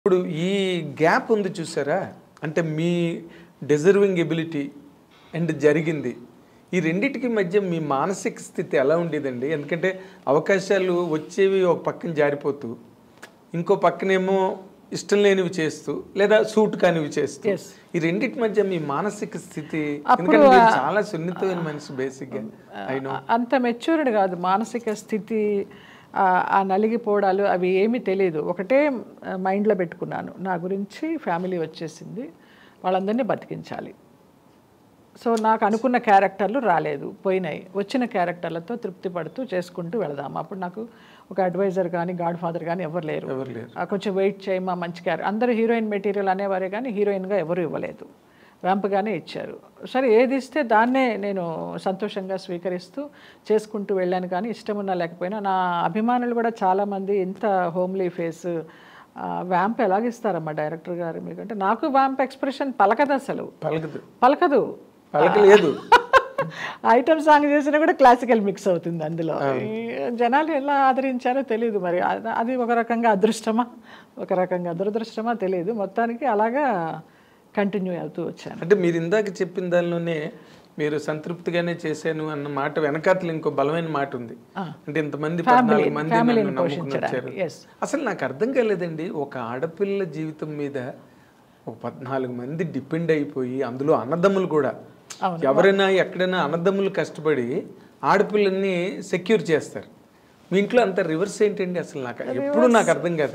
ఇప్పుడు ఈ గ్యాప్ ఉంది చూసారా అంటే మీ డిజర్వింగ్ ఎబిలిటీ అండ్ జరిగింది ఈ రెండిటికి మధ్య మీ మానసిక స్థితి ఎలా ఉండేదండి ఎందుకంటే అవకాశాలు వచ్చేవి ఒక పక్కన జారిపోతూ ఇంకో పక్కనేమో ఇష్టం లేనివి చేస్తూ లేదా సూట్ కానివి చేస్తూ Yes. ఈ రెండిటి మధ్య మీ మానసిక స్థితి అప్పుడు ఎందుకంటే మీరు చాలా సున్నితమైన మనిషి బేసిక్గా అయినా అంత మెచ్యూర్డ్ కాదు మానసిక స్థితి ఆ, ఆ నలిగిపోవడాలు అవి ఏమీ తెలియదు ఒకటే మైండ్లో పెట్టుకున్నాను నా గురించి ఫ్యామిలీ వచ్చేసింది వాళ్ళందరినీ బతికించాలి సో నాకు అనుకున్న క్యారెక్టర్లు రాలేదు పోయినాయి వచ్చిన క్యారెక్టర్లతో తృప్తి పడుతూ చేసుకుంటూ వెళదాం అప్పుడు నాకు ఒక అడ్వైజర్ కానీ గాడ్ ఫాదర్ కానీ ఎవరు లేరు ఎవరు లేరు ఆ, కొంచెం వెయిట్ చేయమా మంచి క్యారెక్టర్ అందరూ హీరోయిన్ మెటీరియల్ అనేవారే కానీ హీరోయిన్గా ఎవరు ఇవ్వలేదు వ్యాంప్గానే ఇచ్చారు సరే ఏది ఇస్తే దాన్నే నేను సంతోషంగా స్వీకరిస్తూ చేసుకుంటూ వెళ్ళాను కానీ ఇష్టం ఉన్నా లేకపోయినా నా అభిమానులు కూడా చాలామంది ఇంత హోమ్లీ ఫేస్ వ్యాంప్ ఎలాగిస్తారమ్మా డైరెక్టర్ గారు మీకంటే నాకు వ్యాంప్ ఎక్స్ప్రెషన్ పలకదు అసలు పలకదు పలకదు పలకలేదు ఐటమ్ సాంగ్ చేసినా కూడా క్లాసికల్ మిక్స్ అవుతుంది అందులో ఈ జనాలు ఎలా ఆదరించారో తెలియదు మరి అది- అది ఒక రకంగా అదృష్టమా ఒక రకంగా దురదృష్టమా తెలియదు మొత్తానికి అలాగా కంటిన్యూ అవుతూ వచ్చాను అంటే మీరు ఇందాక చెప్పిన దానిలోనే మీరు సంతృప్తిగానే చేశాను అన్న మాట వెనకాతలు ఇంకో బలమైన మాట ఉంది అంటే ఇంతమంది పద్నాలుగు మంది ఫ్యామిలీని నన్ను నమ్ముకుని వచ్చారు పోషించడానికి ఎస్ అసలు నాకు అర్థం కాలేదండి ఒక ఆడపిల్ల జీవితం మీద ఒక పద్నాలుగు మంది డిపెండ్ అయిపోయి అందులో అన్నదమ్ములు కూడా ఎవరైనా ఎక్కడైనా అన్నదమ్ములు కష్టపడి ఆడపిల్లల్ని సెక్యూర్ చేస్తారు మీ ఇంట్లో అంత రివర్స్ ఏంటండి అసలు నాకు ఎప్పుడు నాకు అర్థం కాదు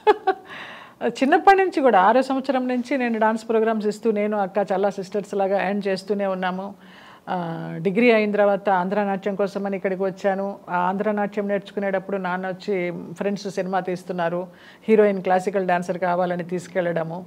చిన్నప్పటి నుంచి కూడా ఆరో సంవత్సరం నుంచి నేను డాన్స్ ప్రోగ్రామ్స్ ఇస్తూ నేను అక్క చాలా సిస్టర్స్ లాగా ఎర్న్ చేస్తూనే ఉన్నాము ఆ, డిగ్రీ అయిన తర్వాత ఆంధ్ర నాట్యం కోసమని ఇక్కడికి వచ్చాను ఆ ఆంధ్ర నాట్యం నేర్చుకునేటప్పుడు నాన్న వచ్చి ఫ్రెండ్స్ సినిమా తీస్తున్నారు హీరోయిన్ క్లాసికల్ డాన్సర్ కావాలని తీసుకెళ్ళడము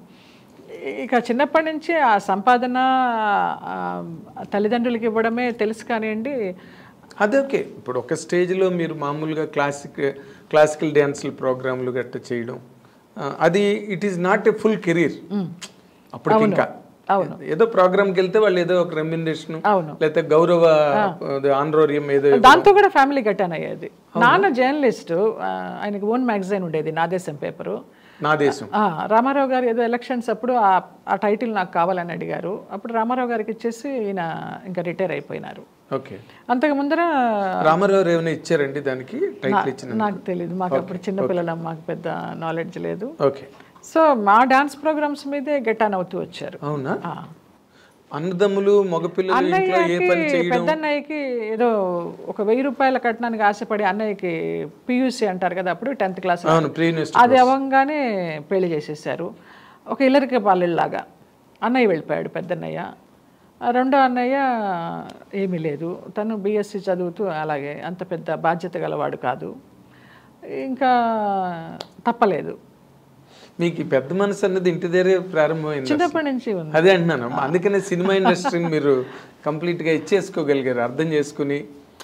ఇక చిన్నప్పటి నుంచి ఆ సంపాదన ఆ, తల్లిదండ్రులకి ఇవ్వడమే తెలుసు కానివ్వండి అదే ఓకే ఇప్పుడు ఒక స్టేజ్లో మీరు మామూలుగా క్లాసిక్ క్లాసికల్ డ్యాన్సులు ప్రోగ్రాంలు గట్ట చేయడం ఆ, అది it is not a full career అప్పుడు ఇంకా ఏదో ప్రోగ్రామ్కి వెళ్తే వాళ్ళు ఏదో ఒక రెమ్యునరేషన్ అవును. లేకపోతే గౌరవ ఆనరోరియం ఏదో దాంతో కూడా ఫ్యామిలీ కట్టాను అయ్యేది నాన్న జర్నలిస్ట్ ఆయనకి ఓన్ మ్యాగజైన్ ఉండేది నా దేశం పేపరు నా దేశం ఆ, రామారావు గారు ఏదో ఎలక్షన్స్ అప్పుడు ఆ ఆ టైటిల్ నాకు కావాలని అడిగారు అప్పుడు రామారావు గారికి ఇచ్చేసి ఈయన ఇంకా రిటైర్ అయిపోయినారు ఓకే అంతకు ముందర రామారావు ఏమైనా ఇచ్చారండి దానికి టైటిల్ ఇచ్చిన నాకు తెలియదు మాకు అప్పుడు చిన్నపిల్లలం మాకు పెద్ద నాలెడ్జ్ లేదు ఓకే సో మా డాన్స్ ప్రోగ్రామ్స్ మీదే గెట్ ఆన్ అవుతూ వచ్చారు అవునా ఆ. అన్నదమ్ములు మగపిల్లలు ఇంట్లో ఏ పని అన్నయ్యకి చేయడం పెద్ద అన్నయ్యకి ఏదో ఒక వెయ్యి రూపాయల కట్టడానికి ఆశపడి అన్నయ్యకి పియూసీ అంటారు కదా అప్పుడు టెన్త్ క్లాస్ అవును ప్రీ యూనివర్సిటీ అది అవ్వగానే పెళ్లి చేసేసారు ఒక ఇల్లరికి పాలెళ్ళలాగా అన్నయ్య వెళ్ళిపోయాడు పెద్దన్నయ్య ఆ రెండో అన్నయ్య ఏమీ లేదు తను బీఎస్సీ చదువుతూ అలాగే అంత పెద్ద బాధ్యత గలవాడు కాదు ఇంకా తప్పలేదు మీకు ఈ పెద్ద మనసు అన్నది ఇంటి దగ్గరే ప్రారంభమైంది చిన్నప్పటి నుంచి ఉంది అదే అంటున్నాను అందుకనే సినిమా ఇండస్ట్రీని మీరు కంప్లీట్గా ఇచ్చేసుకోగలిగారు అర్థం చేసుకుని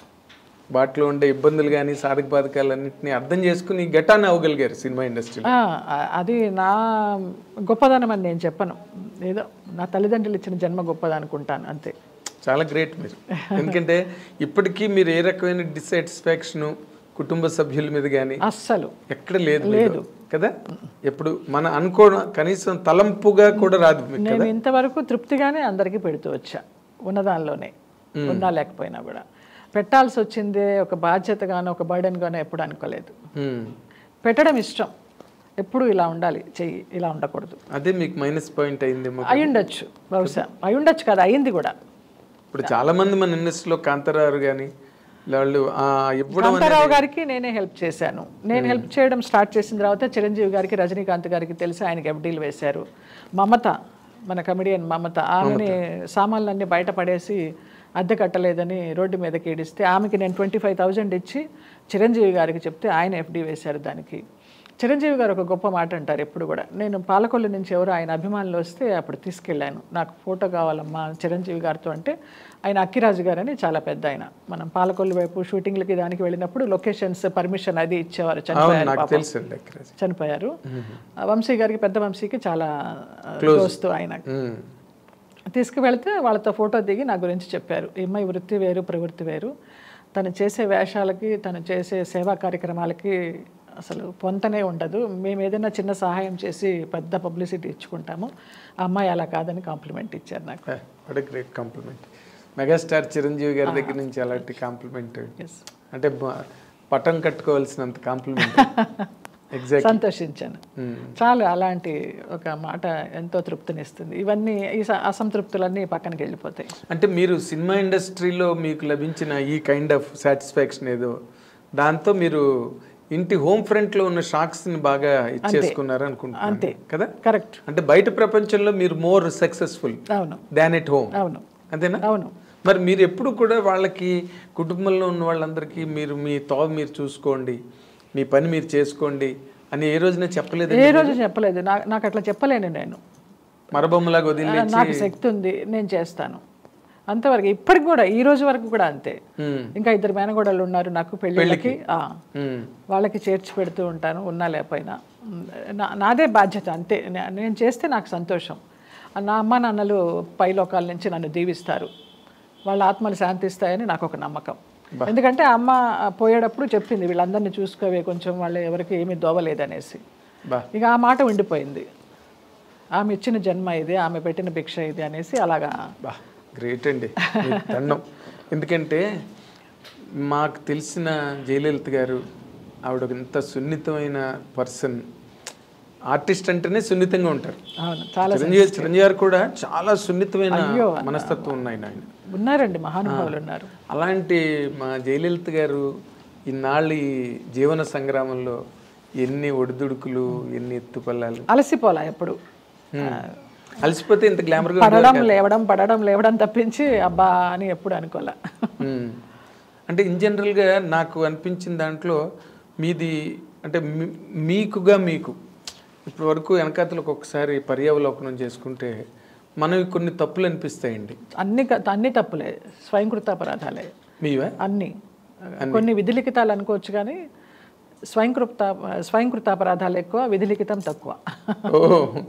వాటిలో ఉండే ఇబ్బందులు కానీ సాధక బాధకాలన్నింటినీ అర్థం చేసుకుని గటాన్ని అవ్వగలిగారు సినిమా ఇండస్ట్రీ ఆ, అది నా గొప్పదనం అని నేను చెప్పను ఏదో నా తల్లిదండ్రులు ఇచ్చిన జన్మ గొప్పది అనుకుంటాను అంతే చాలా గ్రేట్ మీరు ఎందుకంటే ఇప్పటికీ మీరు ఏ రకమైన డిసాటిస్ఫాక్షన్ కుటుంబ సభ్యుల మీద కానీ అస్సలు ఎక్కడ లేదు లేదు కదా ఎప్పుడు మన అనుకోవడం కనీసం తలంపుగా కూడా రాదు మీకు నేను ఇంతవరకు తృప్తిగానే అందరికీ పెడుతూ వచ్చా ఉన్నదానిలోనే ఉన్నా లేకపోయినా కూడా పెట్టాల్సి వచ్చిందే ఒక బాధ్యతగానో ఒక బర్డెన్గానో ఎప్పుడు అనుకోలేదు Hmm. పెట్టడం ఇష్టం ఎప్పుడు ఇలా ఉండాలి చెయ్యి ఇలా ఉండకూడదు అదే మీకు మైనస్ పాయింట్ అయిందేమో అయి ఉండొచ్చు బహుశా అయి ఉండొచ్చు కదా అయింది కూడా ఇప్పుడు చాలా మంది మన ఇండస్ట్రీలో కాంతారావు కానీ వాళ్ళు ఆ ఇవ్వడం కాంతారావు గారికి నేనే హెల్ప్ చేశాను నేను హెల్ప్ చేయడం స్టార్ట్ చేసిన తర్వాత చిరంజీవి గారికి రజనీకాంత్ గారికి తెలిసి ఆయనకి ఎఫ్డీలు వేశారు మమత మన కమెడియన్ మమత ఆమెని సామాన్లన్నీ బయట పడేసి అద్దె కట్టలేదని రోడ్డు మీదకి ఏడిస్తే ఆమెకి నేను ట్వంటీ ఫైవ్ థౌజండ్ ఇచ్చి చిరంజీవి గారికి చెప్తే ఆయన ఎఫ్డీ వేశారు దానికి చిరంజీవి గారు ఒక గొప్ప మాట అంటారు ఎప్పుడు కూడా నేను పాలకొల్లు నుంచి ఎవరు ఆయన అభిమానులు వస్తే అప్పుడు తీసుకెళ్ళాను నాకు ఫోటో కావాలమ్మా చిరంజీవి గారితో అంటే ఆయన అక్కిరాజు గారు అని చాలా పెద్ద ఆయన మనం పాలకొల్లు వైపు షూటింగ్లకి దానికి వెళ్ళినప్పుడు లొకేషన్స్ పర్మిషన్ అది ఇచ్చేవారు అవును చనిపోయారు నాకు పాపం. తెలుసు అండి అక్కిరాజ్. చనిపోయారు ఆ వంశీ గారికి పెద్ద వంశీకి చాలా దోస్తు ఆయన Hmm. తీసుకువెళ్తే వాళ్ళతో ఫోటో దిగి నా గురించి చెప్పారు ఈ అమ్మాయి వృత్తి వేరు ప్రవృత్తి వేరు తను చేసే వేషాలకి తను చేసే సేవా కార్యక్రమాలకి ఆ, అసలు పొంతనే ఉండదు మేము ఏదైనా చిన్న సహాయం చేసి పెద్ద పబ్లిసిటీ ఇచ్చుకుంటాము ఆ అమ్మాయి అలా కాదని కాంప్లిమెంట్ ఇచ్చారు నాకు what great compliment megastar Chiranjeevi గారి దగ్గర నుంచి అలాంటి కాంప్లిమెంట్ Yes. అంటే బ- పటం కట్టుకోవాల్సినంత కాంప్లిమెంట్ ఎగ్జాక్ట్ సంతోషించాను చాలు అలాంటి ఒక మాట ఎంతో తృప్తినిస్తుంది ఇవన్నీ ఈ స- అసంతృప్తులన్నీ పక్కనకి వెళ్ళిపోతాయి అంటే మీరు సినిమా ఇండస్ట్రీలో మీకు లభించిన ఈ కైండ్ ఆఫ్ సాటిస్ఫాక్షన్ ఏదో దాంతో మీరు ఇంటి హోమ్ ఫ్రంట్ లో ఉన్న షాక్స్ ని బాగా ఇచ్చేసుకున్నారు అనుకుంటున్నాను అంతే. కదా కరెక్ట్ అంటే బయట ప్రపంచంలో మీరు మోర్ సక్సెస్ఫుల్ అవును దాన్ ఎట్ హోమ్ అవును అంతేనా అవును మరి మీరు ఎప్పుడు కూడా వాళ్ళకి కుటుంబంలో ఉన్న వాళ్ళందరికీ మీరు మీ తోవ మీరు చూసుకోండి మీ పని మీరు చేసుకోండి అని ఏ రోజున చెప్పలేదు ఏ రోజు చెప్పలేదు నా- నాకు అట్లా చెప్పలేను నేను మరబొమ్మలాగా వదిలి నాకు శక్తి ఉంది నేను చేస్తాను అంతవరకు ఇప్పటికి కూడా ఈ రోజు వరకు కూడా అంతే మ్మ్. ఇంకా ఇద్దరు మేనగోడలు ఉన్నారు నాకు పెళ్ళిళ్ళకి ఆ, మ్మ్. వాళ్ళకి చేర్చి పెడుతూ ఉంటాను ఉన్నా లేకపోయినా నా- నాదే బాధ్యత అంతే నే- నేను చేస్తే నాకు సంతోషం నా అమ్మ నాన్నలు పై లోకాల నుంచి నన్ను దీవిస్తారు వాళ్ళ ఆత్మలు శాంతిస్తాయని నాకు ఒక నమ్మకం ఎందుకంటే అమ్మ పోయేటప్పుడు చెప్పింది వీళ్ళందరినీ చూసుకోవే కొంచెం వాళ్ళు ఎవరికి ఏమీ దోవలేదనేసి బా ఇక ఆ మాట ఉండిపోయింది ఆమె ఇచ్చిన జన్మ ఇది ఆమె పెట్టిన భిక్ష ఇది అనేసి అలాగా బా గ్రేట్ అండి మీకు దండం ఎందుకంటే మాకు తెలిసిన జయలలిత గారు ఆవిడ ఒక ఇంత సున్నితమైన పర్సన్ ఆర్టిస్ట్ అంటేనే సున్నితంగా ఉంటారు అవును చాలా చిరంజీవి చిరంజీవి గారు కూడా చాలా సున్నితమైన మనస్తత్వం ఉన్నాయి ఆయన ఉన్నారండి మహానుభావులు ఉన్నారు అలాంటి మా జయలలిత గారు ఇన్నాళ్ళు ఈ జీవన సంగ్రామంలో ఎన్ని ఒడిదుడుకులు ఎన్ని ఎత్తుపల్లాలు అలసిపోలా ఎప్పుడు అలసిపోతే ఇంత గ్లామర్గా పడడం లేవడం పడడం లేవడం తప్పించి అబ్బా అని ఎప్పుడు అనుకోలే మ్మ్. అంటే ఇన్ జనరల్గా నాకు అనిపించిన దాంట్లో మీది అంటే మీ- మీకుగా మీకు ఇప్పటి వరకు వెనకాతలు ఒక్కొక్కసారి పర్యావలోకనం చేసుకుంటే మనవి కొన్ని తప్పులు అనిపిస్తాయండి అన్ని క- అన్ని తప్పులే స్వయంకృత అపరాధాలే మీవా అన్ని కొన్ని విధిలిఖితాలు అనుకోవచ్చు కానీ స్వయంకృత స్వయంకృత అపరాధాలు ఎక్కువ విధిలిఖితం తక్కువ ఓ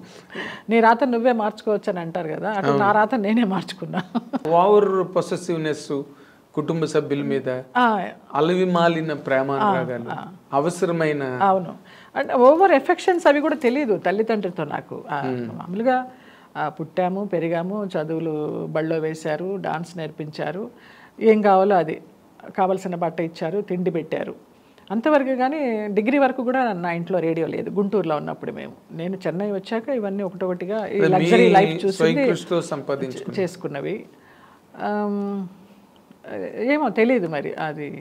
నీ రాత నువ్వే మార్చుకోవచ్చు అని అంటారు కదా అటు నా రాత నేనే మార్చుకున్నా ఓవర్ పొసెసివ్నెస్ కుటుంబ సభ్యుల మీద ఆ, అలవి మాలిన ప్రేమానురాగాలు అవసరమైన అవును అంటే ఓవర్ ఎఫెక్షన్స్ అవి కూడా తెలియదు తల్లిదండ్రులతో నాకు ఆ, మామూలుగా ఆ, పుట్టాము పెరిగాము చదువులు బళ్ళో వేశారు డాన్స్ నేర్పించారు ఏం కావాలో అది కావలసిన బట్ట ఇచ్చారు తిండి పెట్టారు అంతవరకు కానీ డిగ్రీ వరకు కూడా నా ఇంట్లో రేడియో లేదు గుంటూరులో ఉన్నప్పుడు మేము నేను చెన్నై వచ్చాక ఇవన్నీ ఒకటొకటిగా ఈ లగ్జరీ లైఫ్ చూసింది స్వయంకృషితో సంపాదించు చేసుకున్నవి ఆమ్, ఏమో తెలియదు మరి అది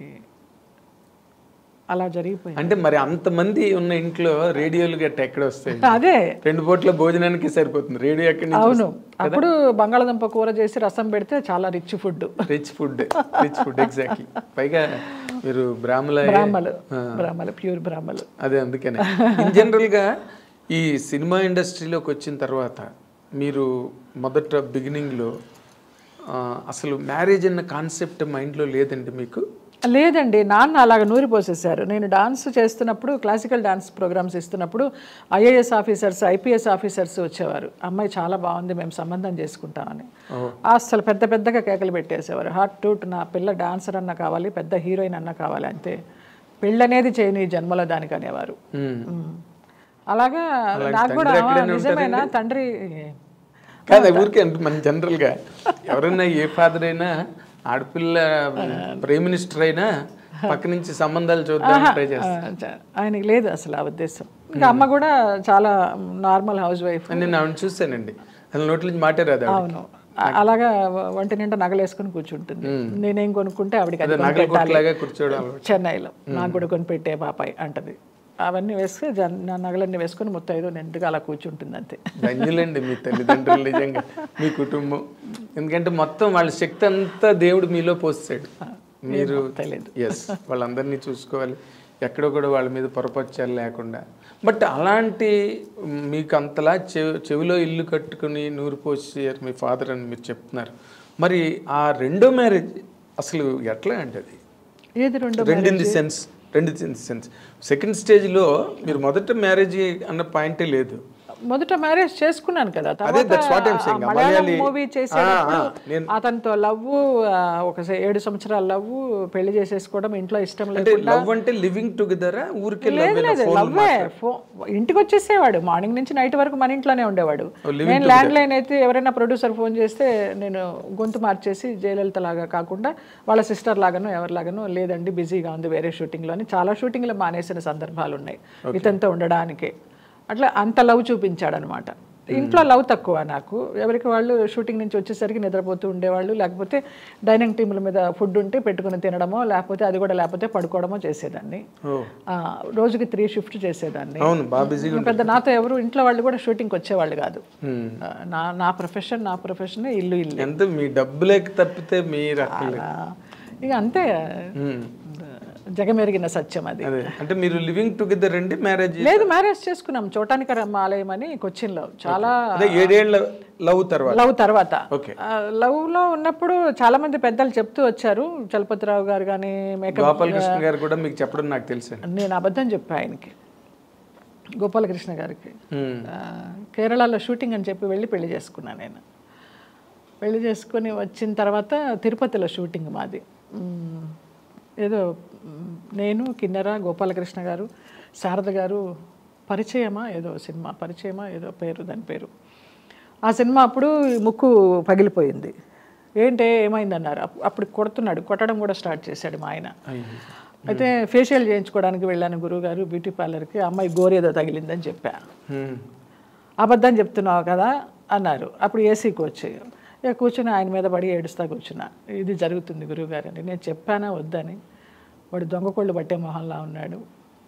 అలా జరిగిపోయింది అంటే మరి అంతమంది ఉన్న ఇంట్లో రేడియోలు గట్ట ఎక్కడ వస్తాయి అదే రెండు పూట్ల భోజనానికి సరిపోతుంది రేడియో ఎక్కడి నుంచి అవును అప్పుడు బంగాళదుంప కూర చేసి రసం పెడితే చాలా rich food rich food rich food exactly పైగా మీరు బ్రాహ్మల బ్రాహ్మలు బ్రాహ్మలు ప్యూర్ బ్రాహ్మలు అదే అందుకనే ఇన్ జనరల్గా ఈ సినిమా ఇండస్ట్రీలోకి వచ్చిన తర్వాత మీరు మొదట బిగినింగ్లో అసలు మ్యారేజ్ అన్న కాన్సెప్ట్ మైండ్లో లేదండి మీకు లేదండి నాన్న అలాగ నూరి పోసేశారు నేను డాన్స్ చేస్తున్నప్పుడు క్లాసికల్ డాన్స్ ప్రోగ్రామ్స్ ఇస్తున్నప్పుడు ఐఏఎస్ ఆఫీసర్స్ ఐపీఎస్ ఆఫీసర్స్ వచ్చేవారు అమ్మాయి చాలా బాగుంది మేము సంబంధం చేసుకుంటామని అసలు పెద్ద పెద్దగా కేకలు పెట్టేసేవారు హార్ట్ టూట్ నా పిల్ల డాన్సర్ అన్న కావాలి పెద్ద హీరోయిన్ అన్న కావాలి అంతే పెళ్ళనేది చేయని ఈ జన్మలో దానికి అనేవారు మ్మ్. ఉమ్. అలాగా నాకు కూడా ఆ, నిజమేనా తండ్రి కాదు ఊరికే అంటే మన జనరల్గా ఎవరైనా ఏ ఫాదర్ అయినా ఆడపిల్ల ప్రైమ్ మినిస్టర్ అయినా పక్క నుంచి సంబంధాలు చూద్దాం ట్రై చేస్తారు ఆ, చ- ఆయనకి లేదు అసలు ఆ ఉద్దేశం ఇంకా అమ్మ కూడా చాలా నార్మల్ హౌస్ వైఫ్ నేను ఆవిడ చూశానండి అసలు నోట్ల నుంచి మాటే రాదు ఆవిడ. అవును అ- అలాగా ఒంటి నిండా నగలేసుకుని కూర్చుంటుంది నేనేం కొనుక్కుంటే ఆవిడకి అది అదే నగల కొనిపెట్టాలి. కొట్లాగా కూర్చోవడం అలవాటు. చెన్నైలో నాకు కూడా కొనిపెట్టే పాపాయి అంటది అవన్నీ వేస్తే జన్- నా నగలన్నీ వేసుకొని ముత్తైదు నిండుగా అలా కూర్చుంటుంది అంతే ధన్యులండి మీ తల్లిదండ్రులు నిజంగా మీ కుటుంబం ఎందుకంటే మొత్తం వాళ్ళ శక్తి అంతా దేవుడు మీలో పోస్తాడు మీరు తెలియదు ఎస్ వాళ్ళందరినీ చూసుకోవాలి ఎక్కడో కూడా వాళ్ళ మీద పొరపచ్చాలు లేకుండా బట్ అలాంటి మీకు అంతలా చెవి చెవిలో ఇల్లు కట్టుకుని నూరు పోసారు మీ ఫాదర్ అని మీరు చెప్తున్నారు మరి ఆ రెండో మ్యారేజ్ అసలు ఎట్లా అంటే అది ఏది రెండు రెండు ఇన్ ది సెన్స్ రెండు ఇన్ ది సెన్స్ సెకండ్ స్టేజ్లో మీరు మొదట మ్యారేజ్ అన్న పాయింటే లేదు మొదట మ్యారేజ్ చేసుకున్నాను కదా అదే, that's what I'm saying. Malayali- movie చేసేటప్పుడు ఆ, ఆ, నేను- అతనితో లవ్ ఒక సే- ఏడు సంవత్సరాల లవ్ పెళ్లి చేసేసుకోవడం ఇంట్లో ఇష్టం అంటే లేదు లవ్ అంటే లివింగ్ టుగెదరా ఊరికే లేదు లేదు లవ్వే ఫో- ఇంటికి వచ్చేసేవాడు మార్నింగ్ నుంచి నైట్ వరకు మన ఇంట్లోనే ఉండేవాడు నేను ల్యాండ్ లైన్ అయితే ఎవరైనా ప్రొడ్యూసర్ ఫోన్ చేస్తే నేను గొంతు మార్చేసి జయలలిత లాగా కాకుండా వాళ్ళ సిస్టర్ లాగానో ఎవరిలాగానో లేదండి బిజీగా ఉంది వేరే షూటింగ్లో అని చాలా షూటింగ్లు మానేసిన సందర్భాలు ఉన్నాయి ఇతనితో ఉండడానికి అట్లా అంత లవ్ చూపించాడు అనమాట ఇంట్లో లవ్ తక్కువ నాకు ఎవరికి వాళ్ళు షూటింగ్ నుంచి వచ్చేసరికి నిద్రపోతూ ఉండేవాళ్ళు లేకపోతే డైనింగ్ టేబుల్ మీద ఫుడ్ ఉంటే పెట్టుకుని తినడమో లేకపోతే అది కూడా లేకపోతే పడుకోవడమో చేసేదాన్ని ఓ ఆ, రోజుకి త్రీ షిఫ్ట్ చేసేదాన్ని అవును బాగా బిజీగా పెద్ద నాతో ఎవరు ఇంట్లో వాళ్ళు కూడా షూటింగ్కి వచ్చేవాళ్ళు కాదు ఆ, నా నా ప్రొఫెషన్ నా ప్రొఫెషన్ ఇల్లు ఇల్లు ఎంత మీ డబ్బులేకి తప్పితే మీరు అక్కర్లేదు ఆ, ఇక అంతే మ్మ్. జగమెరిగిన సత్యం అది అదే అంటే మీరు లివింగ్ టుగెదర్ అండి మ్యారేజ్ లేదు మ్యారేజ్ చేసుకున్నాం చోటానికి రమ్మ ఆలయం అని కొచ్చిన్లో చాలా అదే ఏడేళ్ల లవ్ తర్వాత లవ్ తర్వాత ఓకే ఆ, లవ్ లో ఉన్నప్పుడు చాలా మంది పెద్దలు చెప్తూ వచ్చారు చలపతిరావు గారు కానీ మేకప్ గోపాలకృష్ణ గారు కూడా మీకు చెప్పడం నాకు తెలుసు నేను అబద్ధం చెప్పా ఆయనకి గోపాలకృష్ణ గారికి మ్మ్. ఆ, కేరళలో షూటింగ్ అని చెప్పి వెళ్ళి పెళ్లి చేసుకున్నాను నేను పెళ్లి చేసుకొని వచ్చిన తర్వాత తిరుపతిలో షూటింగ్ మాది మ్మ్. ఏదో మ్, నేను కిన్నెర గోపాలకృష్ణ గారు శారద గారు పరిచయమా ఏదో సినిమా పరిచయమా ఏదో పేరు దాని పేరు ఆ సినిమా అప్పుడు ముక్కు పగిలిపోయింది ఏంటే ఏమైందన్నారు అప్- అప్పుడు కొడుతున్నాడు కొట్టడం కూడా స్టార్ట్ చేశాడు మా ఆయన అయితే ఫేషియల్ చేయించుకోవడానికి వెళ్ళాను గురువుగారు బ్యూటీ పార్లర్కి అమ్మాయి గోరేదో తగిలిందని చెప్పా మ్మ్. అబద్ధం చెప్తున్నావు కదా అన్నారు అప్పుడు ఏసీకి వచ్చి ఇక కూర్చుని ఆయన మీద పడి ఏడుస్తా కూర్చున్నా ఇది జరుగుతుంది గురువుగారు అని నేను చెప్పానా వద్దని వాడు దొంగ కోళ్ళు పట్టే మొహంలా ఉన్నాడు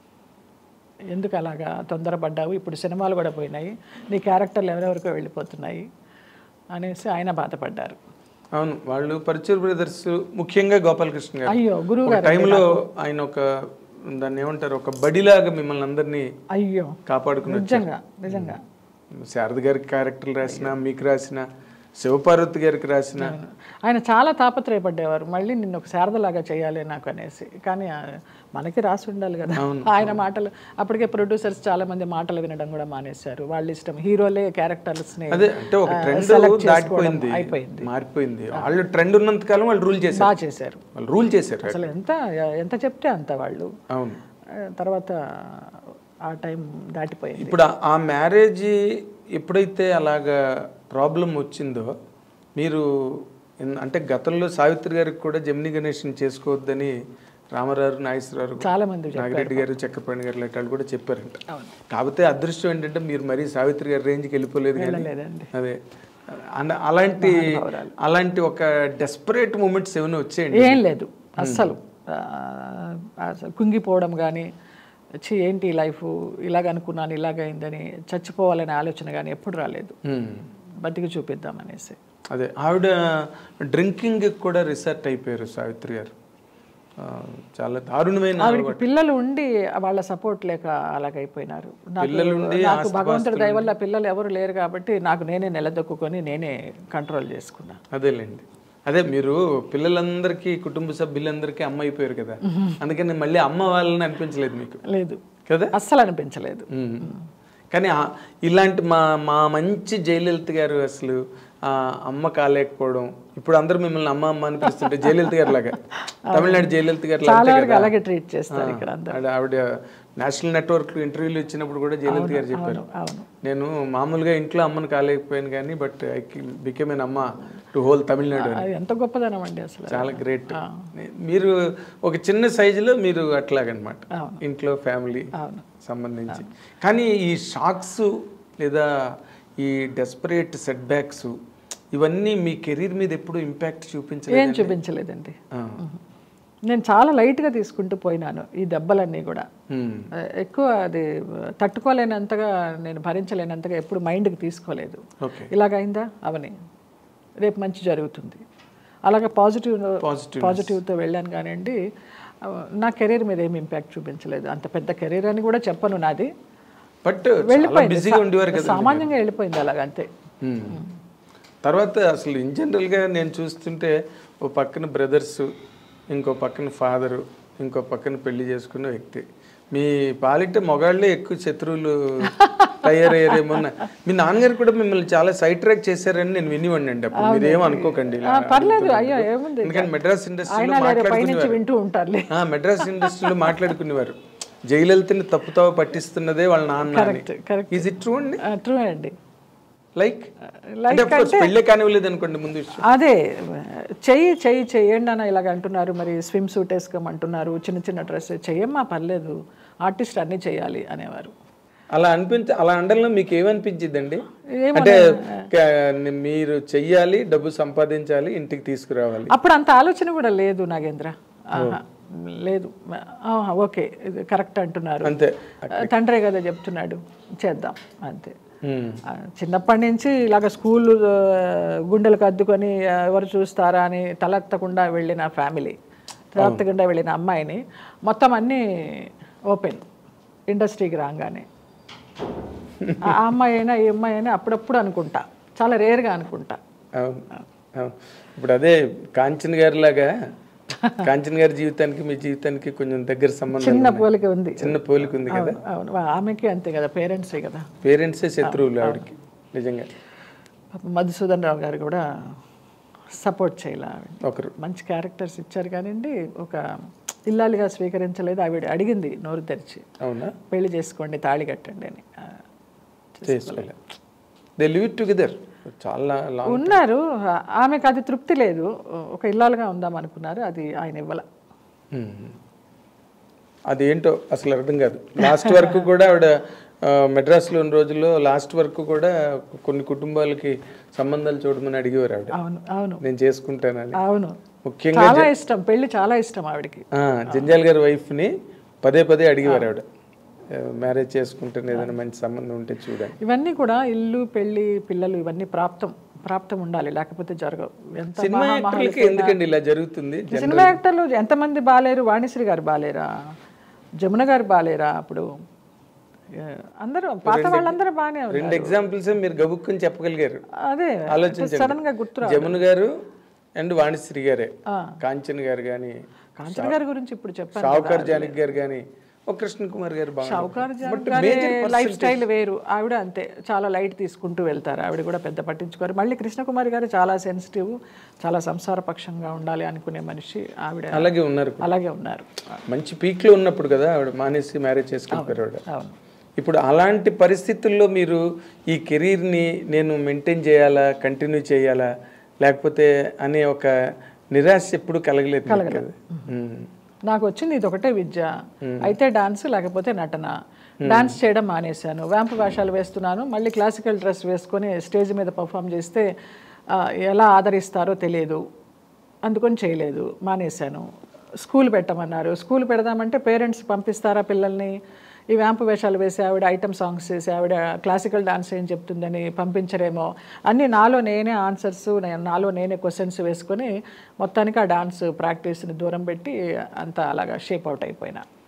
ఎందుకు అలాగా తొందరపడ్డావు ఇప్పుడు సినిమాలు కూడా పోయినాయి నీ క్యారెక్టర్లు ఎవరెవరికో వెళ్ళిపోతున్నాయి అనేసి ఆయన బాధపడ్డారు అవును వాళ్ళు పరచూర్ బ్రదర్స్ ముఖ్యంగా గోపాలకృష్ణ గారు అయ్యో గురువు ఒక టైంలో ఆయన ఒక దాన్ని ఏమంటారు ఒక బడిలాగా మిమ్మల్ని అందరినీ అయ్యో కాపాడుకున్నారు నిజంగా నిజంగా శారద గారికి క్యారెక్టర్లు రాసిన మీకు రాసిన శివపార్వతి గారికి రాసిన ఆయన చాలా తాపత్రయపడ్డేవారు మళ్ళీ నిన్ను ఒక శారదలాగా చేయాలి నాకు అనేసి కానీ ఆ, మనకి రాసి ఉండాలి కదా ఆయన మాటలు అప్పటికే ప్రొడ్యూసర్స్ చాలా మంది మాటలు వినడం కూడా మానేశారు వాళ్ళ ఇష్టం హీరోలే క్యారెక్టర్స్ని అదే అంటే ఒక ట్రెండ్ select దాటిపోయింది అయిపోయింది మారిపోయింది వాళ్ళు ట్రెండ్ ఉన్నంత కాలం వాళ్ళు రూల్ చేశారు బాగా చేశారు వాళ్ళు రూల్ చేశారు అసలు ఎంత ఎంత చెప్తే అంత వాళ్ళు అవును ఆ, తర్వాత ఆ టైం దాటిపోయింది ఇప్పుడు ఆ- ఆ మ్యారేజ్ ఎప్పుడైతే అలాగా ప్రాబ్లం వచ్చిందో మీరు ఎన్- అంటే గతంలో సావిత్రి గారికి కూడా జమిని గణేష్ని చేసుకోవద్దని రామారావు నాగేశ్వరరావు చాలా మంది నాగిరెడ్డి గారు చక్రపాణి గారు లాంటి వాళ్ళు కూడా చెప్పారంట అవును. కాకపోతే అదృష్టం ఏంటంటే మీరు మరీ సావిత్రి గారి రేంజ్కి వెళ్ళిపోలేదు కానీ వెళ్ళలేదండి అదే అన- అలాంటి అలాంటి ఒక డెస్పరేట్ మూమెంట్స్ ఏమైనా వచ్చేయండి ఏం లేదు అస్సలు ఆ, అసలు కుంగిపోవడం కానీ వచ్చి ఏంటి లైఫ్ ఇలాగ అనుకున్నాను ఇలాగైందని చచ్చిపోవాలనే ఆలోచన కానీ ఎప్పుడు రాలేదు హ్మ్. బతికి చూపిద్దామనేసి అదే ఆవిడ డ్రింకింగ్ కూడా రిసర్ట్ అయిపోయారు సావిత్రి గారు ఆ, చాలా దారుణమైన ఆవిడకి పిల్లలు ఉండి వాళ్ళ సపోర్ట్ లేక అలాగైపోయినారు నాకు పిల్లలుండి నాకు భగవంతుడి దయ వల్ల పిల్లలు ఎవరు లేరు కాబట్టి నాకు నేనే నిలదొక్కుని నేనే కంట్రోల్ చేసుకున్నా అదేలేండి అదే మీరు పిల్లలందరికీ కుటుంబ సభ్యులందరికీ అమ్మ అయిపోయారు కదా అందుకని మళ్ళీ అమ్మ వాళ్ళని అనిపించలేదు మీకు లేదు కదా అస్సలు అనిపించలేదు ఉమ్. కానీ ఆ- ఇలాంటి మా మా మంచి జయలలిత గారు అసలు ఆ అమ్మ కాలేకపోవడం ఇప్పుడు అందరూ మిమ్మల్ని అమ్మ అమ్మ అని పిలుస్తుంటే జయలలిత గారు లాగా తమిళనాడు జయలలిత గారు లాగా చాలా వరకు అలాగే ట్రీట్ చేస్తారు ఇక్కడ అందరూ ఆవిడ- ఆవిడ నేషనల్ నెట్వర్క్ ఇంటర్వ్యూలు ఇచ్చినప్పుడు కూడా జయలలిత గారు చెప్పారు అవును నేను మామూలుగా ఇంట్లో అమ్మని కాలేకపోయాను కానీ బట్ ఐ బికెమ్ ఎన్ అమ్మ టు హోల్ తమిళనాడు అని. అది ఎంత గొప్పదనం అండి అసలు చాలా గ్రేట్ మీరు ఒక చిన్న సైజులో మీరు అట్లాగనమాట ఇంట్లో ఫ్యామిలీ అవును సంబంధించి కానీ ఈ షాక్స్ లేదా ఈ డెస్పరేట్ సెట్ బ్యాక్స్ ఇవన్నీ మీ కెరీర్ మీద ఎప్పుడు ఇంపాక్ట్ చూపించలేదు ఏం చూపించలేదండి నేను చాలా లైట్గా తీసుకుంటూ పోయినాను ఈ దెబ్బలన్నీ కూడా ఆ, ఎక్కువ అది తట్టుకోలేనంతగా నేను భరించలేనంతగా ఎప్పుడు మైండ్కి తీసుకోలేదు ఓకే ఇలాగైందా అవని రేపు మంచి జరుగుతుంది అలాగే పాజిటివ్ Positive. పాజిటివ్తో వెళ్ళాను కానివ్వండి ఆ, నా కెరీర్ మీద ఏమి ఇంపాక్ట్ చూపించలేదు అంత పెద్ద కెరీర్ అని కూడా చెప్పను నాది బట్ చాలా వెళ్ళిపోయింది బిజీగా ఉండేవారు కదా సామాన్యంగా వెళ్ళిపోయింది అలాగంతే Hmm. తర్వాత అసలు ఇన్ జనరల్గా నేను చూస్తుంటే ఓ పక్కన బ్రదర్స్ ఇంకో పక్కన ఫాదరు ఇంకో పక్కన పెళ్లి చేసుకున్న వ్యక్తి మీ పాలిట మొగాళ్ళే ఎక్కువ శత్రువులు తయారయ్యారేమో అన్న. మీ నాన్నగారు కూడా మిమ్మల్ని చాలా సైడ్ ట్రాక్ చేశారని నేను వినివ్వండి అండి అప్పుడు మీరేం అనుకోకండి ఇలా ఆ, పర్లేదు అయ్యో ఏముంది ఎందుకంటే మెడ్రాస్ ఇండస్ట్రీలో ఆయన వేరే పైనుంచి మాట్లాడుకునేవారు వింటూ ఉంటారులే ఆ, మెడ్రాస్ ఇండస్ట్రీలో మాట్లాడుకునేవారు జయలలితని తప్పుతావ పట్టిస్తున్నదే వాళ్ళ నాన్న అని correct correct is it true అండి ట్రూ అండి లైక్ Like అంటే of course పెళ్ళే కానివ్వలేదు అనుకోండి ముందు విషయం అదే చెయ్యి చెయ్యి చెయ్యండి అన్న ఇలాగ అంటున్నారు మరి స్విమ్ సూట్ వేసుకోమంటున్నారు చిన్న చిన్న డ్రెస్ చెయ్యమ్మా పర్లేదు ఆర్టిస్ట్ అన్నీ చేయాలి అనేవారు అలా అనిపించ అలా అండంలో మీకు ఏమనిపించిందండి ఏమో అంటే క- మీరు చెయ్యాలి డబ్బు సంపాదించాలి ఇంటికి తీసుకురావాలి అప్పుడు అంత ఆలోచన కూడా లేదు నాగేంద్ర ఆహా, లేదు ఆహా, ఓకే ఇది కరెక్ట్ అంటున్నారు అంతే తండ్రే కదా చెప్తున్నాడు చేద్దాం అంతే Hmm. ఆ, చిన్నప్పటి నుంచి ఇలాగ స్కూల్ గుండెలకు అద్దుకొని ఆ, ఎవరు చూస్తారా అని తలెత్తకుండా వెళ్ళిన ఫ్యామిలీ తలెత్తకుండా వెళ్ళిన అమ్మాయిని మొత్తం అన్నీ ఓపెన్ ఇండస్ట్రీకి రాగానే ఆ అమ్మాయి అయినా ఈ అమ్మాయి అయినా అప్పుడప్పుడు అనుకుంటా చాలా రేర్గా అనుకుంటా అవును అవును. ఇప్పుడు అదే కాంచన్ గారి లాగా కాంచన్ గారి జీవితానికి మీ జీవితానికి కొంచెం దగ్గర సంబంధం చిన్న పోలిక ఉంది చిన్న పోలిక ఉంది కదా అవును ఆమెకి అంతే కదా పేరెంట్సే కదా పేరెంట్సే శత్రువులు ఆవిడకి నిజంగా పాపం మధుసూదన్ రావు గారు కూడా సపోర్ట్ చేయాలి ఆవిడ ఒకరు మంచి క్యారెక్టర్స్ ఇచ్చారు కానివ్వండి ఒక ఇల్లాలిగా స్వీకరించలేదు ఆవిడ అడిగింది నోరు తెరిచి అవునా పెళ్లి చేసుకోండి తాళి కట్టండి అని ఆ, చేసుకోలే దే లివ్ టుగెదర్ చాలా లాంగ్ ఉన్నారు ఆ- ఆమెకు అది తృప్తి లేదు ఒక ఇల్లాలుగా ఉందాం అనుకున్నారు అది ఆయన ఇవ్వాల అదేంటో అసలు అర్థం కాదు లాస్ట్ వరకు కూడా ఆవిడ ఆ, మెడ్రాస్లో ఉన్న రోజుల్లో లాస్ట్ వరకు కూడా కొన్ని కుటుంబాలకి సంబంధాలు చూడమని అడిగేవారు ఆవిడ అవును అవును నేను చేసుకుంటానని అవును ముఖ్యంగా చాలా ఇష్టం పెళ్లి చాలా ఇష్టం ఆవిడకి ఆ, జంజాల్ గారి వైఫ్ని పదే పదే అడిగేవారు ఆవిడ మ్యారేజ్ చేసుకుంటే ఏదైనా మంచి సంబంధం ఉంటే చూడండి ఇవన్నీ కూడా ఇల్లు పెళ్లి పిల్లలు ఇవన్నీ ప్రాప్తం ప్రాప్తం ఉండాలి లేకపోతే జరగవు ఎంత సినిమా మహా- యాక్టర్లకి ఎందుకండి ఇలా జరుగుతుంది సినిమా యాక్టర్లు ఎంతమంది బాలేరు వాణిశ్రీ గారు బాలేరా జమున గారు బాలేరా అప్పుడు ఏ, అందరూ పాత వాళ్ళందరూ బాగానే ఉన్నారు రెండు ఎగ్జాంపుల్స్ మీరు గబుక్కుని చెప్పగలిగారు అదే ఆలోచించండి సడన్ గా గుర్తు జమున గారు అండ్ వాణిశ్రీ గారే ఆ. కాంచన్ గారు కానీ కాంచన గారి గురించి ఇప్పుడు చెప్పాను షావుకర్ జానకి గారు కానీ ఓ కృష్ణ కుమార్ గారు బాగా షౌకార్ జాన్ గారి లైఫ్ స్టైల్ వేరు ఆవిడ అంతే చాలా లైట్ తీసుకుంటూ వెళ్తారు ఆవిడ కూడా పెద్ద పట్టించుకోరు మళ్ళీ కృష్ణకుమారి గారు చాలా సెన్సిటివ్ చాలా సంసార పక్షంగా ఉండాలి అనుకునే మనిషి ఆవిడ అలాగే ఉన్నారు అలాగే ఉన్నారు మంచి పీక్ లో ఉన్నప్పుడు కదా ఆవిడ మానేసి మ్యారేజ్ చేసుకుంటారు ఆవిడ అవును ఇప్పుడు అలాంటి పరిస్థితుల్లో మీరు ఈ కెరీర్ని నేను మెయింటైన్ చేయాలా కంటిన్యూ చేయాలా లేకపోతే అనే ఒక నిరాశ ఎప్పుడు కలగలేదు మీకు కదా ఉమ్. నాకు వచ్చింది ఇది ఒకటే విద్య అయితే డాన్స్ లేకపోతే నటన డాన్స్ చేయడం మానేశాను వ్యాంపు వేషాలు వేస్తున్నాను మళ్ళీ క్లాసికల్ డ్రెస్ వేసుకొని స్టేజ్ మీద పర్ఫామ్ చేస్తే ఆ, ఎలా ఆదరిస్తారో తెలియదు అందుకొని చేయలేదు మానేశాను స్కూల్ పెట్టమన్నారు స్కూల్ పెడదామంటే పేరెంట్స్ పంపిస్తారా పిల్లల్ని ఈ వ్యాంపు వేషాలు వేసి ఆవిడ ఐటమ్ సాంగ్స్ చేసి ఆవిడ క్లాసికల్ డాన్స్ ఏం చెప్తుందని పంపించరేమో అన్నీ నాలో నేనే ఆన్సర్స్ నాలో నేనే క్వశ్చన్స్ వేసుకొని మొత్తానికి ఆ డాన్స్ ప్రాక్టీస్ని దూరం పెట్టి అంత అలాగా షేప్ అవుట్ అయిపోయినా